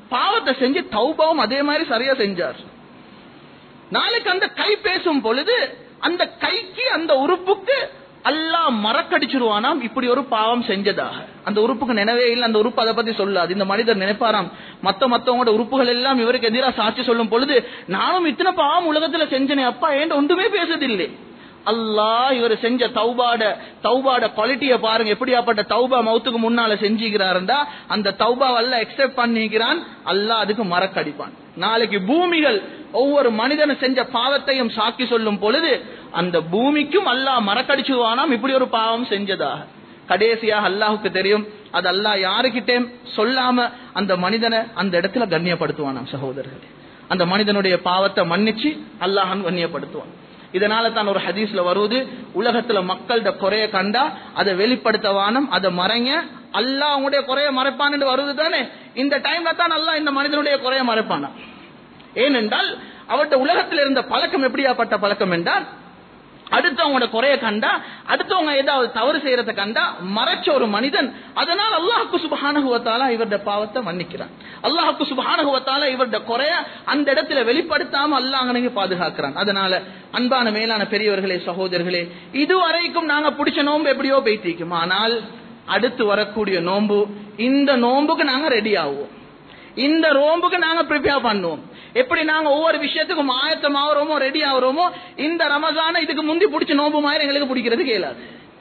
பாவத்தை செஞ்சு தௌபாவும் அதே மாதிரி சரியா செஞ்சார் நாளைக்கு அந்த கை பேசும் பொழுது அந்த கைக்கு அந்த உறுப்புக்கு அல்லாஹ் மறக்கடிச்சிருவானாம் இப்படி ஒரு பாவம் செஞ்சதாக அந்த உறுப்புக்கு நினைவே இல்லை அந்த உறுப்பு அதை பத்தி சொல்லாது இந்த மனிதர் நினைப்பாராம் மத்த மத்தவங்களோட உறுப்புகள் எல்லாம் இவருக்கு எதிராக சாட்சி சொல்லும் பொழுது நானும் இத்தனை பாவம் உலகத்துல செஞ்சனே அப்பா ஏன் ஒன்றுமே பேசுதில்லை அல்லாஹ் இவர் செஞ்ச தௌபாட தௌபாட குவாலிட்டிய பாருங்க எப்படியாப்பட்ட தௌபா மௌத்துக்கு முன்னால செஞ்சுக்கிறாருண்டா அந்த தௌபா அல்ல எக்ஸெப்ட் பண்ணிக்கிறான் அல்லாஹ் அதுக்கு மறக்கடிப்பான் நாளைக்கு பூமிகள் ஒவ்வொரு மனிதன் செஞ்ச பாவத்தையும் சாக்கி சொல்லும் பொழுது அந்த பூமிக்கும் அல்லாஹ் மறக்கடிச்சுவானாம் இப்படி ஒரு பாவம் செஞ்சதாக கடைசியாக அல்லாஹுக்கு தெரியும் அது அல்லாஹ் யாருக்கிட்டே சொல்லாம அந்த மனிதனை அந்த இடத்துல கண்ணியப்படுத்துவானாம் சகோதரர்களே அந்த மனிதனுடைய பாவத்தை மன்னிச்சு அல்லாஹன் கண்ணியப்படுத்துவான் இதனால தான் ஒரு ஹதீஸ்ல வருவது உலகத்துல மக்கள்கிட்ட குறைய கண்டா அதை வெளிப்படுத்தவானம் அதை மறைங்க அல்லாஹ் அவங்களுடைய குறைய மறைப்பான்னு வருது தானே இந்த டைம்ல தான் அல்லாஹ் இந்த மனிதனுடைய குறைய மறைப்பானா ஏனென்றால் அவர்கிட்ட உலகத்தில் இருந்த பழக்கம் எப்படியாப்பட்ட பழக்கம் என்றால் அடுத்தவங்களோட குறைய கண்டா அடுத்தவங்க ஏதாவது தவறு செய்யறத கண்டா மறைச்ச ஒரு மனிதன் அதனால் அல்லாஹுக்கு சுபஹானகுவத்தால இவருடைய பாவத்தை மன்னிக்கிறான் அல்லாஹுக்கு சுபஹானகுவத்தால இவருடைய குறைய அந்த இடத்துல வெளிப்படுத்தாம அல்லாஹ் அங்கனங்க பாதுகாக்கிறான் அதனால அன்பான மேலான பெரியவர்களே சகோதரர்களே இதுவரைக்கும் நாங்க பிடிச்ச நோன்பு எப்படியோ பேத்திக்கும் ஆனால் அடுத்து வரக்கூடிய நோன்பு இந்த நோன்புக்கு நாங்க ரெடி ஆகுவோம் இந்த நோன்புக்கு நாங்க ப்ரிப்பேர் பண்ணுவோம் எப்படி நாங்க ஒவ்வொரு விஷயத்துக்கும் ஆயத்தம் ஆகிறோமோ ரெடி ஆகிறோமோ இந்த ரமதான இதுக்கு முந்தி பிடிச்ச நோம்பு மாதிரி எங்களுக்கு பிடிக்கிறது கேளாது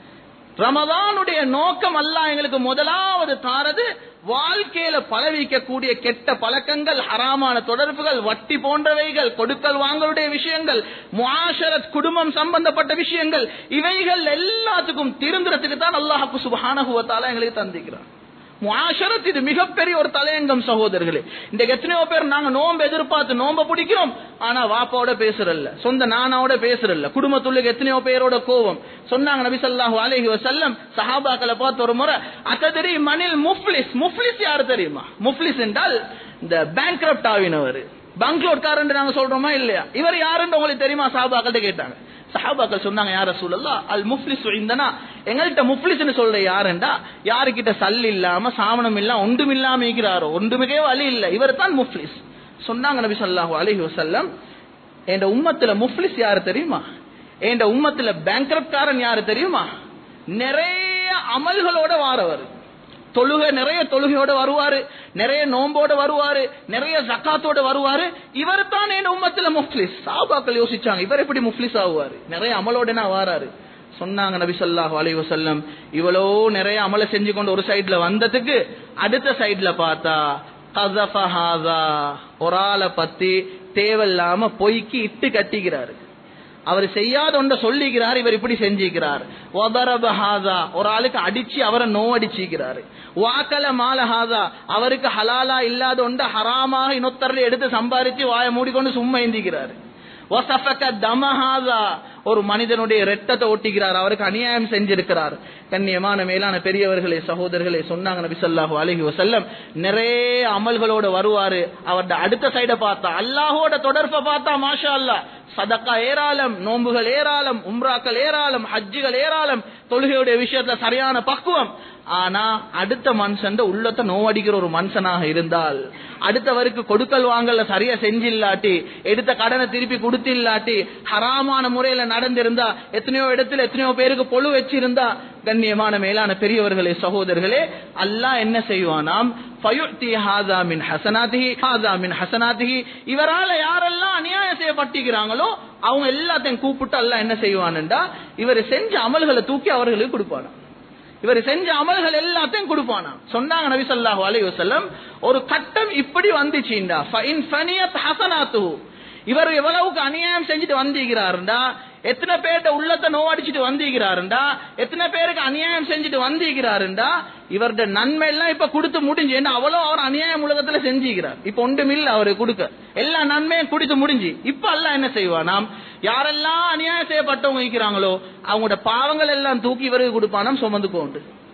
ரமதானுடைய நோக்கம் அல்ல எங்களுக்கு முதலாவது தாரது வாழ்க்கையில பலவிக்கக்கூடிய கெட்ட பழக்கங்கள் ஹராமான தொடர்புகள் வட்டி போன்றவைகள் கொடுக்கல் வாங்கலுடைய விஷயங்கள் முஆஷரத் குடும்பம் சம்பந்தப்பட்ட விஷயங்கள் இவைகள் எல்லாத்துக்கும் திருந்துறதுக்கு தான் அல்லாஹு சுபஹானஹுவத்தால எங்களுக்கு தந்திக்கிறான் முஆஷரத் இது மிகப்பெரிய ஒரு தலையங்கம் சகோதரர்களே இந்த எத்தனையோ பேர் நாங்க நோன்பு எதிர்பார்த்து நோம்ப பிடிக்கிறோம் ஆனா வாப்பாவோட பேசுறல்ல சொந்த நானாவோட பேசுறல்ல குடும்பத்துள்ள எத்தனையோ பேரோட கோவம் சொன்னாங்க நபி ஸல்லல்லாஹு அலைஹி வஸல்லம் சஹாபாக்களை பார்த்து ஒரு முறை அத்ததரி மனில் முஃப்லிஸ் முஃப்லிஸ் யாரு தெரியுமா முஃப்லிஸ் என்றால் இந்த பேங்க்ரப்ட் ஆவினவர் பங்களோட்காரன் நாங்க சொல்றோமா இல்லையா இவர் யாருன்னு உங்களுக்கு தெரியுமா சஹாபாக்கள்ட்ட கேட்டாங்க சஹாபாக்கள் சொன்னாங்க யார சூழல்லா அல் முஃப்லிஸ் இந்தனா எங்கள்கிட்ட முஃப்லிஸ்னு சொல்ற யாருண்டா யாருக்கிட்ட சல் இல்லாம சாமனம் இல்லாம ஒன்றும் இல்லாம இருக்கிறாரோ ஒன்றுமிக்கே வழி இல்ல இவர் தான் முஃப்லிஸ் சொன்னாங்க நபி ஸல்லல்லாஹு அலைஹி வஸல்லம் என் உம்மத்துல முஃப்லிஸ் யாரு தெரியுமா என் உம்மத்துல பேங்க்ரப்ட்காரன் யாரு தெரியுமா நிறைய அமல்களோட வாரவர் தொழுகை நிறைய தொழுகையோட வருவாரு நிறைய நோம்போட வருவாரு நிறைய ஜக்காத்தோட வருவாரு இவர் தான் என் உம்மத்துல முஃப்லிஸ் சாபாக்கள் யோசிச்சாங்க இவர் எப்படி முஃப்லிஸ் ஆகுவாரு நிறைய அமலோட வாராரு சொன்னாங்க நபி ஸல்லல்லாஹு அலைஹி வஸல்லம் இவ்வளோ நிறைய அமல செஞ்சு கொண்டு ஒரு சைடுல வந்ததுக்கு அடுத்த சைடுல பார்த்தா கஸஃப ஹாஸா ஒரு ஆளை பத்தி தேவையில்லாம பொய்க்கு இட்டு கட்டிக்கிறாரு அவர் செய்யாத ஒன்றை சொல்லிக்கிறார் இவர் இப்படி செஞ்சிக்கிறார் ஒபரபஹாதா ஒரு ஆளுக்கு அடிச்சு அவரை நோவடிச்சிக்கிறாரு வாக்கல மாலஹாதா அவருக்கு ஹலாலா இல்லாத ஒன்றை ஹராமாக இன்னொத்தரில் எடுத்து சம்பாரிச்சு வாயை மூடிக்கொண்டு சும்மா எந்திக்கிறாரு வசஃபக தமஹாதா ஒரு மனிதனுடைய ரெட்டத்தை ஒட்டிக்கிறார் அவருக்கு அநியாயம் செஞ்சிருக்கிறார் கண்ணியமான மேலான பெரியவர்களே சகோதரர்களே சொன்னாங்க நபி ஸல்லல்லாஹு அலைஹி வஸல்லம் நிறைய அமல்களோட வருவாரு அவருடைய அடுத்த சைட பார்த்தா அல்லாஹோட தொடர்பை பார்த்தா மாஷா அல்லாஹ் சதக்கா ஏராளம் நோன்புகள் ஏராளம் உம்ராக்கள் ஏராளம் ஹஜ்ஜுகள் ஏராளம் தொழுகையுடைய விஷயத்துல சரியான பக்குவம் ஆனா அடுத்த மனுஷன் உள்ளத்தை நோவடிக்கிற ஒரு மனுஷனாக இருந்தால் அடுத்தவருக்கு கொடுக்கல் வாங்கல சரியா செஞ்சில்லாட்டி எடுத்த கடனை திருப்பி கொடுத்தில்லாட்டி ஹராமான முறையில நடந்திருந்தா எத்தனையோ இடத்துல எத்தனையோ பேருக்கு பொழு வச்சிருந்தா கண்ணியமான மேலான பெரியவர்களே சகோதரர்களே அல்லாஹ் என்ன செய்வானாம் ஃபயுத்தி ஹாதா மின் ஹசனாதிஹி ஹாதா மின் ஹசனாதிஹி இவரால யாரெல்லாம் அநியாயம் செய்யப்பட்டிருக்கிறாங்களோ அவங்க எல்லாத்தையும் கூப்பிட்டு அல்லாஹ் என்ன செய்வானுண்டா இவர் செஞ்ச அமல்களை தூக்கி அவர்களுக்கு கொடுப்பானா இவர் செஞ்ச அமல்கள் எல்லாத்தையும் கொடுப்பானா சொன்னாங்க நபி ஸல்லல்லாஹு அலைஹி வஸல்லம் ஒரு கட்டம் இப்படி வந்துச்சுண்டா ஃபைன் ஃபனியத் ஹசனாத்துஹு இவர் எவ்வளவுக்கு அநியாயம் செஞ்சுட்டு வந்திருக்கிறாருண்டா எத்தனை பேர்ட்ட உள்ளத்தை நோவடிச்சுட்டு வந்திருக்கிறாருண்டா எத்தனை பேருக்கு அநியாயம் செஞ்சுட்டு வந்திருக்கிறாருண்டா இவருடைய நன்மை எல்லாம் இப்ப கொடுத்து முடிஞ்சு ஏன்னா அவ்வளவு அவர் அநியாயம் உலகத்துல செஞ்சுக்கிறார் இப்ப ஒன்றுமில்ல அவரு கொடுக்க எல்லா நன்மையும் குடித்து முடிஞ்சு இப்ப அல்ல என்ன செய்வானாம் யாரெல்லாம் அநியாயம் செய்யப்பட்டவங்க இருக்கிறாங்களோ அவங்களோட பாவங்கள் எல்லாம் தூக்கி இவருக்கு கொடுப்பானாம் சுமந்து கொண்டு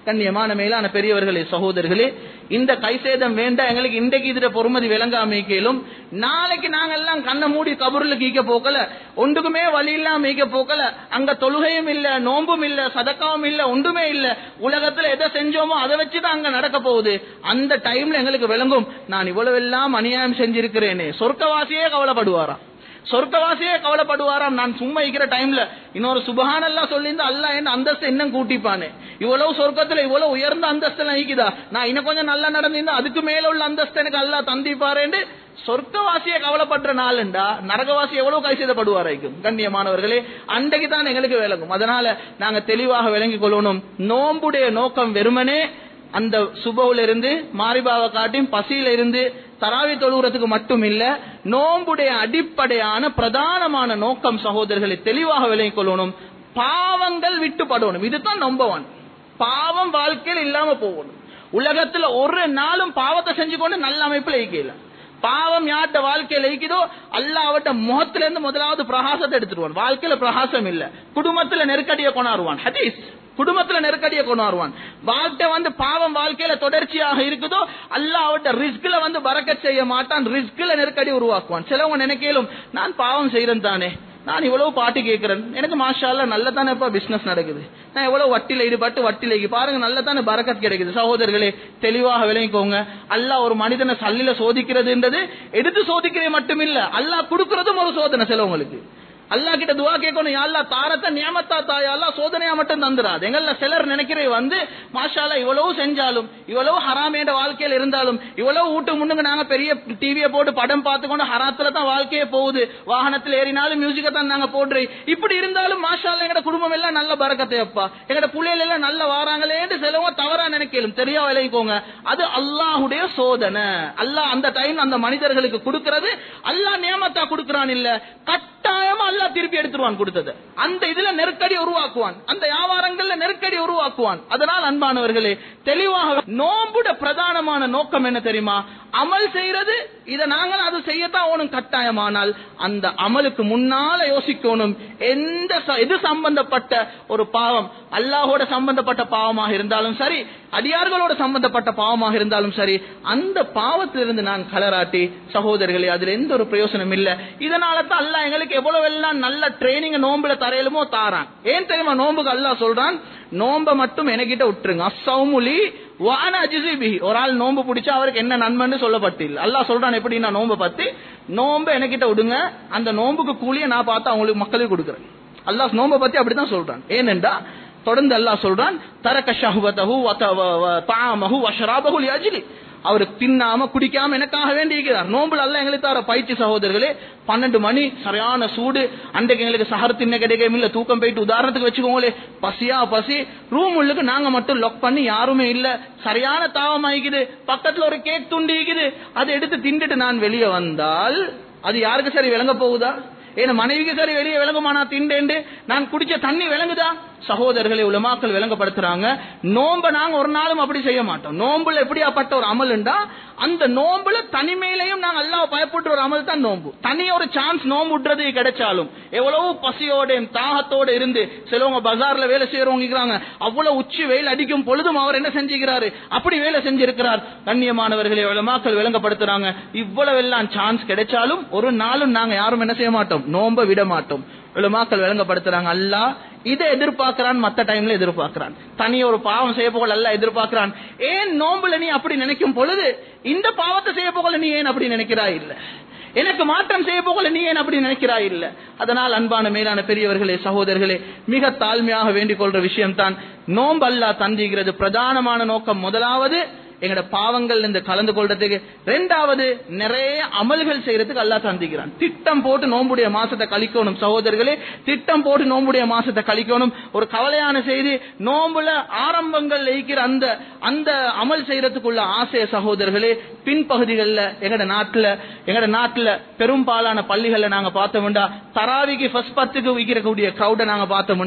கண்ணியமான மேலான பெரியவர்களே சகோதரர்களே இந்த கைசேதம் வேண்டாம் எங்களுக்கு இன்றைக்கு இதுல பொறுமதி விளங்காமிக்கலும் நாளைக்கு நாங்க எல்லாம் கண்ணை மூடி கபூர்ல கீக்க போக்கல ஒன்றுக்குமே வழி இல்லாம மீக்க போக்கல அங்க தொழுகையும் இல்ல நோம்பும் இல்ல சதக்காவும் இல்ல ஒன்றுமே இல்ல உலகத்துல எதை செஞ்சோமோ அதை வச்சுதான் அங்க நடக்க போகுது அந்த டைம்ல எங்களுக்கு விளங்கும் நான் இவ்வளவு எல்லாம் அநியாயம் செஞ்சிருக்கிறேனே சொர்க்கவாசியே கவலைப்படுவாராம் சொர்க்கவாசியே கவலைப்படுவாராம் நான் சும்மா இருக்கிற டைம்ல இன்னொரு சுபஹானல்லா சொல்லிருந்து அல்லாஹ் என்ன அந்தஸ்து இன்னும் கூட்டிப்பானே இவ்வளவு சொர்க்கத்துல இவ்வளவு உயர்ந்த அந்தஸ்து நீக்குதா நான் இன்னும் கொஞ்சம் நல்லா நடந்திருந்தா அதுக்கு மேல உள்ள அந்தஸ்து எனக்கு அல்லாஹ் தந்திப்பாரேன்னு சொர்க்கவாசிய கவலைப்படுற நாளுண்டா நரகவாசி எவ்வளவு கை செய்தப்படுவாராய்க்கும் கண்ணியமானவர்களே அன்றைக்கு தான் எங்களுக்கு விளங்கும் அதனால நாங்க தெளிவாக விளங்கிக் கொள்ளணும் நோம்புடைய நோக்கம் வெறுமனே அந்த சுபவுல இருந்து மாரிபாவை காட்டியும் பசியில இருந்து தராவி தொழுகிறதுக்கு மட்டும் இல்ல நோம்புடைய அடிப்படையான பிரதானமான நோக்கம் சகோதரர்களை தெளிவாக விளங்கிக் கொள்ளணும் பாவங்கள் விட்டுப்படணும் இதுதான் நம்பர் ஒன் பாவம் வாழ்க்கையில் இல்லாம போகணும் உலகத்துல ஒரு நாளும் பாவத்தை செஞ்சு கொண்டு நல்ல அமைப்புல ஈக்கல பாவம் யார்ட்ட வாழ்க்கையில ஈக்குதோ அல்ல அவட்ட முகத்துல இருந்து முதலாவது பிரகாசத்தை எடுத்துருவான் வாழ்க்கையில பிரகாசம் இல்ல குடும்பத்துல நெருக்கடியை கொண்டாடுவான் ஹதீஸ் குடும்பத்துல நெருக்கடியை கொண்டாடுவான் வாழ்க்கை வந்து பாவம் வாழ்க்கையில தொடர்ச்சியாக இருக்குதோ அல்ல அவட்ட ரிஸ்க்ல வந்து பறக்கச் செய்ய மாட்டான் ரிஸ்க்ல நெருக்கடி உருவாக்குவான் சிலவங்க நினைக்கலும் நான் பாவம் செய்யறேன் தானே நான் இவ்வளவு பாட்டு கேட்கிறேன் எனக்கு மாஷால்ல நல்ல தானே இப்ப பிசினஸ் நடக்குது நான் எவ்வளவு வட்டில ஈடுபட்டு வட்டில ஈ- பாருங்க நல்ல தானே பரக்கத் கிடைக்குது சகோதரர்களே தெளிவாக விளங்கிக்கோங்க அல்லாஹ் ஒரு மனிதனை சல்லில சோதிக்கிறதுன்றது எடுத்து சோதிக்கிறது மட்டுமில்ல அல்லாஹ் கொடுக்கறதும் ஒரு சோதனை சிலவங்களுக்கு அல்லாஹ் கிட்ட துவா கேட்கணும் யா அல்லாஹ் தாரத்தை நியமத்தா தாயா அல்லாஹ் சோதனையா மட்டும் தந்துராது எங்கள சிலர் நினைக்கிறது வந்து மாஷாலா இவ்வளவு செஞ்சாலும் இவ்வளவு ஹராமேட வாழ்க்கையில இருந்தாலும் இவ்வளவு வீட்டு முன்னுக்கு நாங்க பெரிய டிவியை போட்டு படம் பார்த்துக்கொண்டு ஹராத்துல தான் வாழ்க்கையே போகுது வாகனத்துல ஏறினாலும் மியூசிக்கை தான் நாங்க போடுறோம் இப்படி இருந்தாலும் மாஷாலா எங்கட குடும்பம் எல்லாம் நல்ல பறக்கத்தை அப்பா எங்கட புள்ளைகள் எல்லாம் நல்ல வாராங்களேன்னு சிலவங்க தவறா நினைக்கலும் தெரியா விளைவிக்கோங்க அது அல்லாஹுடைய சோதனை அல்லாஹ் அந்த டைம் அந்த மனிதர்களுக்கு கொடுக்கிறது அல்லாஹ் நியமத்தா கொடுக்கறான் இல்ல கட்டாயமா அல்லாஹ் திருப்பி எடுத்துருவான் கொடுத்தது அந்த இதுல நெருக்கடி உருவாக்குவான் அந்த வியாபாரங்கள்ல நெருக்கடி உருவாக்குவான் அதனால் அன்பானவர்களே தெளிவாக நோம்புட பிரதானமான நோக்கம் என்ன தெரியுமா அமல் செய்யறது இத நாங்கள் அது செய்யத்தான் ஓணும் கட்டாயமானால் அந்த அமலுக்கு முன்னால யோசிக்கணும் எந்த ச- எது சம்பந்தப்பட்ட ஒரு பாவம் அல்லாஹோட சம்பந்தப்பட்ட பாவமாக இருந்தாலும் சரி அடியார்களோட சம்பந்தப்பட்ட பாவமாக இருந்தாலும் சரி அந்த பாவத்திலிருந்து நான் கலராட்டி சகோதரர்களே அதுல எந்த ஒரு பிரயோசனம் இல்ல இதனால தான் அல்லாஹ் எங்களுக்கு எவ்வளவு எல்லாம் நல்ல ட்ரைனிங் நோம்புல தரையிலுமோ தாரான் ஏன் தெரியுமா நோம்புக்கு அல்லாஹ் சொல்றான் நோம்ப மட்டும் எனக்கிட்ட விட்டுருங்க அசௌமுலி வான அஜிசிபி ஒரு ஆள் நோம்பு பிடிச்சா அவருக்கு என்ன நன்மைன்னு சொல்லப்பட்டில்ல அல்லாஹ் சொல்றான் எப்படி நான் நோம்ப பத்தி நோம்ப எனக்கிட்ட விடுங்க அந்த நோம்புக்கு கூலியை நான் பார்த்து அவங்களுக்கு மக்களுக்கு கொடுக்குறேன் அல்லாஹ் நோம்ப பத்தி அப்படித்தான் சொல்றான் ஏனென்றா தொடர்ந்து அல்லாஹ் சொல்றான் தரக ஷஹ்வதஹு வ த- வ- வ- தஆமஹு வ ஷராபஹு லிஅஜ்லி அவர் தின்னாம குடிக்காம எனக்காக வேண்டி இருக்கிறார் நோம்புல அல்ல எங்களுக்கு தர பயிற்சி சகோதரர்களே பன்னெண்டு மணி சரியான சூடு அன்றைக்கு எங்களுக்கு சஹர் தின்ன கிடைக்கவே இல்ல தூக்கம் போயிட்டு உதாரணத்துக்கு வச்சுக்கோங்களே பசியா பசி ரூம் உள்ளுக்கு நாங்க மட்டும் லாக் பண்ணி யாருமே இல்ல சரியான தாவம் ஆகிக்குது பக்கத்துல ஒரு கேக் துண்டு இருக்குது அதை எடுத்து திண்டுட்டு நான் வெளியே வந்தால் அது யாருக்கு சரி விளங்க போகுதா ஏன்னா மனைவிக்கு சரி வெளியே விளங்குமா நான் திண்டேண்டு நான் குடிச்ச தண்ணி விளங்குதா சகோதரர்களை உலமாக்கள் விளங்கப்படுத்துறாங்க நோம்ப நாங்க ஒரு நாளும் அப்படி செய்ய மாட்டோம் நோம்புல எப்படியாப்பட்ட ஒரு அமலுண்டா அந்த நோம்புல தனிமையிலையும் நாங்க அல்லாஹ் பயப்பட்டு ஒரு அமல் தான் நோம்பு தனி ஒரு சான்ஸ் நோம்பு விடுறது கிடைச்சாலும் எவ்வளவு பசியோட தாகத்தோட இருந்து சிலவங்க பஜார்ல வேலை செய்யறவங்க இருக்கிறாங்க அவ்வளவு உச்சி வெயில் அடிக்கும் பொழுதும் அவர் என்ன செஞ்சுக்கிறாரு அப்படி வேலை செஞ்சிருக்கிறார் கண்ணியமானவர்களை உலமாக்கள் விளங்கப்படுத்துறாங்க இவ்வளவு எல்லாம் சான்ஸ் கிடைச்சாலும் ஒரு நாளும் நாங்க யாரும் என்ன செய்ய மாட்டோம் நோம்ப விட மாட்டோம் உலமாக்கள் விளங்கப்படுத்துறாங்க அல்லாஹ் இதை எதிர்பார்க்கிறான் மத்த டைம்ல எதிர்பார்க்கிறான் தனி ஒரு பாவம் செய்ய போகல அல்ல எதிர்பார்க்கிறான் ஏன் நோம்புல நீ அப்படி நினைக்கும் பொழுது இந்த பாவத்தை செய்ய போகல நீ ஏன் அப்படி நினைக்கிறாய் இல்ல எனக்கு மாற்றம் செய்ய போகல நீ ஏன் அப்படி நினைக்கிறாய் இல்ல அதனால் அன்பான மேலான பெரியவர்களே சகோதரர்களே மிக தாழ்மையாக வேண்டிக் கொள்ற விஷயம் தான் நோம்பு அல்லா தந்திக்கிறது பிரதானமான நோக்கம் முதலாவது எங்கட பாவங்கள் இந்த கலந்து கொள்றதுக்கு ரெண்டாவது நிறைய அமல்கள் செய்யறதுக்கு அல்லாஹ் தந்திக்கிறான் திட்டம் போட்டு நோம்புடைய மாசத்தை கழிக்கணும் சகோதரர்களே திட்டம் போட்டு நோம்புடைய மாசத்தை கழிக்கணும் ஒரு கவலையான செய்தி நோம்புல ஆரம்பங்கள் இருக்கிற அந்த அந்த அமல் செய்யறதுக்குள்ள ஆசைய சகோதரர்களே பின்பகுதிகளில் எங்கட நாட்டுல எங்கட நாட்டுல பெரும்பாலான பள்ளிகள்ல நாங்க பார்த்தோம்டா தராவிக்கு ஃபர்ஸ்ட் பத்துக்கு விற்கிறக்கூடிய கிரௌட நாங்க பார்த்தோம்டா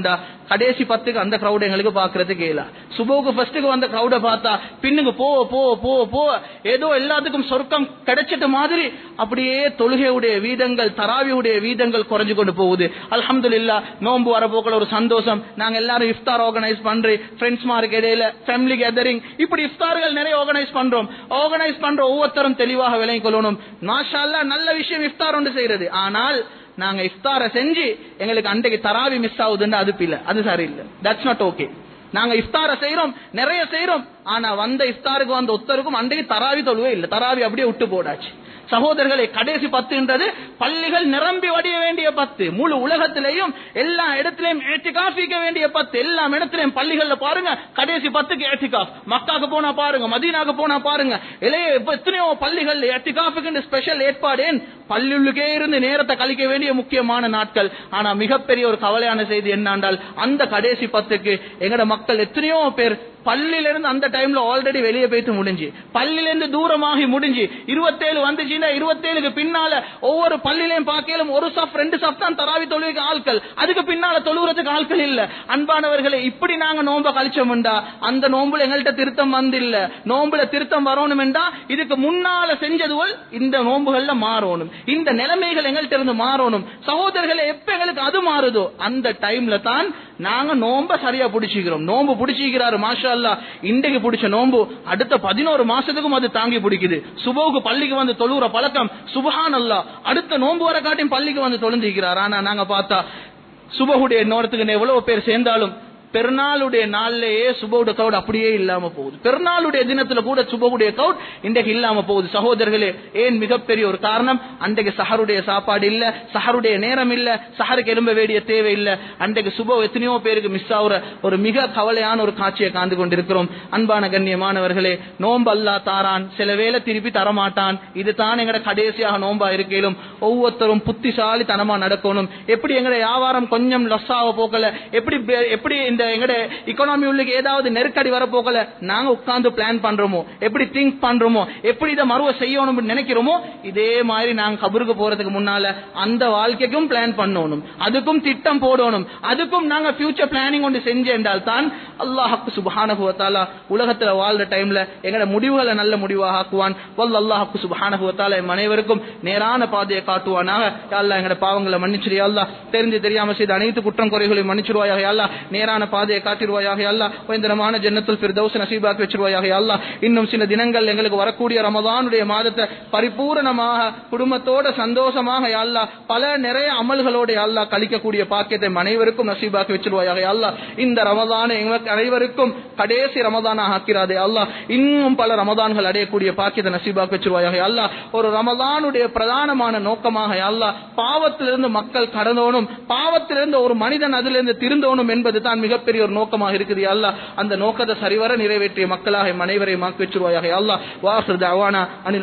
கடைசி பத்துக்கு அந்த கிரௌட் எங்களுக்கு பாக்குறதுக்கு இயலா சுபோக்கு ஃபர்ஸ்ட்டுக்கு வந்த கிரௌட பார்த்தா பின்னுக்கு போ போ போ போ ஏதோ எல்லாத்துக்கும் சொர்க்கம் கிடைச்சிட்ட மாதிரி அப்படியே தொழுகையுடைய வீதங்கள் தராவியுடைய வீதங்கள் குறைஞ்சு கொண்டு போகுது அல்ஹம்துலில்லா நோன்பு வரப்போக்கில் ஒரு சந்தோஷம் நாங்க எல்லாரும் இஃப்தார் ஆர்கனைஸ் பண்றேன் ஃப்ரெண்ட்ஸ் மார்க்கு இடையில ஃபேமிலி கேதரிங் இப்படி இஃப்தார்கள் நிறைய ஆர்கனைஸ் பண்றோம் ஆர்கனைஸ் பண்ற ஒவ்வொருத்தரும் தெளிவாக விளங்கிக் கொள்ளணும் மாஷா அல்லாஹ் நல்ல விஷயம் இஃப்தார் ஒன்று செய்யறது ஆனால் நாங்க இஃப்தாரை செஞ்சு எங்களுக்கு அன்றைக்கு தராவி மிஸ் ஆகுதுன்னு அது இல்ல அது சரியில்லை தட்ஸ் நாட் ஓகே நாங்க இஃப்தாரை செய்யறோம் நிறைய செய்யறோம் ஆனா வந்த இஃப்தாருக்கு வந்த ஒத்தருக்கும் அன்றைக்கு தராவி தொழுவே இல்லை தராவி அப்படியே விட்டு போடாச்சு சகோதரர்களே கடைசி பத்துன்றது பள்ளிகள் நிரம்பி வடிய வேண்டிய பத்து முழு உலகத்திலேயும் எல்லா இடத்திலையும் ஏற்றிகாஃபிக்க வேண்டிய பத்து எல்லா இடத்திலையும் பள்ளிகள்ல பாருங்க கடைசி பத்துக்கு ஏற்றிகாஃப் மக்காக்கு போனா பாருங்க மதீனாக்கு போனா பாருங்க இளைய இப்ப எத்தனையோ பள்ளிகள் ஏற்றிகாஃபுக்கு ஸ்பெஷல் ஏற்பாடு ஏன் பள்ளியுள்ளுக்கே இருந்து நேரத்தை கழிக்க வேண்டிய முக்கியமான நாட்கள் ஆனா மிகப்பெரிய ஒரு கவலையான செய்தி என்னண்டால் அந்த கடைசி பத்துக்கு எங்கட மக்கள் எத்தனையோ பேர் பள்ளியில இருந்து அந்த டைம்ல ஆல்ரெடி வெளியே போயிட்டு முடிஞ்சு பள்ளியில இருந்து தூரமாகி முடிஞ்சு இருபத்தேழு வந்துச்சுன்னா இருபத்தேழுக்கு பின்னால ஒவ்வொரு பள்ளியிலையும் பார்க்கலும் ஒரு சஃப் ரெண்டு சஃப் தான் தராவி தொழுகைக்கு ஆட்கள் அதுக்கு பின்னால தொழுகிறதுக்கு ஆட்கள் இல்ல அன்பானவர்களே இப்படி நாங்க நோம்ப கழிச்சோம்டா அந்த நோம்புல எங்கள்கிட்ட திருத்தம் வந்து இல்ல நோம்புல திருத்தம் வரணும்டா இதுக்கு முன்னால செஞ்சது போல் இந்த நோம்புகள்ல மாறணும் இந்த நிலைமைகள் எங்கள்கிட்ட இருந்து மாறணும் சகோதரர்களை எப்ப எங்களுக்கு அது மாறுதோ அந்த டைம்ல தான் நாங்க நோம்ப சரியா பிடிச்சிக்கிறோம் நோம்பு பிடிச்சிக்கிறாரு மாஷா அல்லா இன்றைக்கு பிடிச்ச நோம்பு அடுத்த பதினோரு மாசத்துக்கும் அது தாங்கி பிடிக்குது சுபோவுக்கு பள்ளிக்கு வந்து தொழுகிற பழக்கம் சுபஹான் அல்லா அடுத்த நோம்பு வர காட்டியும் பள்ளிக்கு வந்து தொழுந்திக்கிறார் ஆனா நாங்க பார்த்தா சுபகுடைய நேரத்துக்கு எவ்வளவு பேர் சேர்ந்தாலும் பெருநாளுடைய நாள்லயே சுபவுடைய கவுட் அப்படியே இல்லாம போகுது பெருநாளுடைய தினத்துல கூட சுபவுடைய கவுட் இன்றைக்கு இல்லாம போகுது சகோதரர்களே ஏன் மிகப்பெரிய ஒரு காரணம் அன்றைக்கு சஹருடைய சாப்பாடு இல்ல சஹருடைய நேரம் இல்ல சஹருக்கு எலும்ப வேண்டிய தேவை இல்ல அன்றைக்கு சுப எத்தனையோ பேருக்கு மிஸ் ஆகுற ஒரு மிக கவலையான ஒரு காட்சியை காந்து கொண்டிருக்கிறோம் அன்பான கண்ணியமானவர்களே நோன்பு அல்லா தாரான் சில வேளை திருப்பி தரமாட்டான் இது தான் எங்கட கடைசியாக நோன்பா இருக்கையிலும் ஒவ்வொருத்தரும் புத்திசாலி தனமா நடக்கணும் எப்படி எங்கட வியாபாரம் கொஞ்சம் லொஸ் ஆக போக்கல எப்படி எப்படி இந்த எங்கட இக்கனாமி உள்ளுக்கு ஏதாவது நெருக்கடி வரப்போகல நாங்க உட்கார்ந்து பிளான் பண்றோமோ எப்படி திங்க் பண்றோமோ எப்படி இதை மறுவ செய்யணும்னு நினைக்கிறோமோ இதே மாதிரி நாங்க கபருக்கு போறதுக்கு முன்னால அந்த வாழ்க்கைக்கும் பிளான் பண்ணணும் அதுக்கும் திட்டம் போடணும் அதுக்கும் நாங்க ஃபியூச்சர் பிளானிங் ஒன்று செஞ்சேன்றால் தான் அல்லாஹுக்கு சுபஹானகுவத்தாலா உலகத்துல வாழ்ற டைம்ல எங்கட முடிவுகளை நல்ல முடிவாக ஆக்குவான் வல்ல அல்லாஹுக்கு சுபஹானகுவத்தாலா எம் அனைவருக்கும் நேரான பாதையை காட்டுவானாக அல்லா எங்கட பாவங்களை மன்னிச்சிரியா அல்லா தெரிஞ்சு தெரியாம செய்த அனைத்து குற்றம் குறைகளையும் மன்னிச்சிருவாயாக அல்லா நேரான பாதையை காட்டிடுவாயாக அல்லா உயர்ந்தரமான ஜன்னத்துல் ஃபிர்தௌஸ் நசீபாக்கி வச்சிருவாயாக அல்லா இன்னும் சில தினங்கள் எங்களுக்கு வரக்கூடிய ரமதானுடைய மாதத்தை பரிபூரணமாக குடும்பத்தோட சந்தோஷமாக அல்லா பல நிறைய அமல்களோட அல்லா கழிக்கக்கூடிய பாக்கியத்தை அனைவருக்கும் நசீபாக்கி வச்சிருவாயாக அல்லா இந்த ரமதானை எங்களுக்கு அனைவருக்கும் கடைசி ரமதானாக ஆக்கிறாதே அல்லா இன்னும் பல ரமதான்கள் அடையக்கூடிய பாக்கியத்தை நசீபாக்கி வச்சிருவாயாக அல்லா ஒரு ரமதானுடைய பிரதானமான நோக்கமாக அல்லா பாவத்திலிருந்து மக்கள் கடந்தோனும் பாவத்திலிருந்து ஒரு மனிதன் அதிலிருந்து திருந்தோனும் என்பது தான் மிகப்பெரிய ஒரு நோக்கமாக இருக்குது அல்லா அந்த நோக்கத்தை சரிவர நிறைவேற்றிய மக்களாக எம் அனைவரையும் ஆக்கி வச்சிருவாயாக அல்லா வாசு அவானா அனில்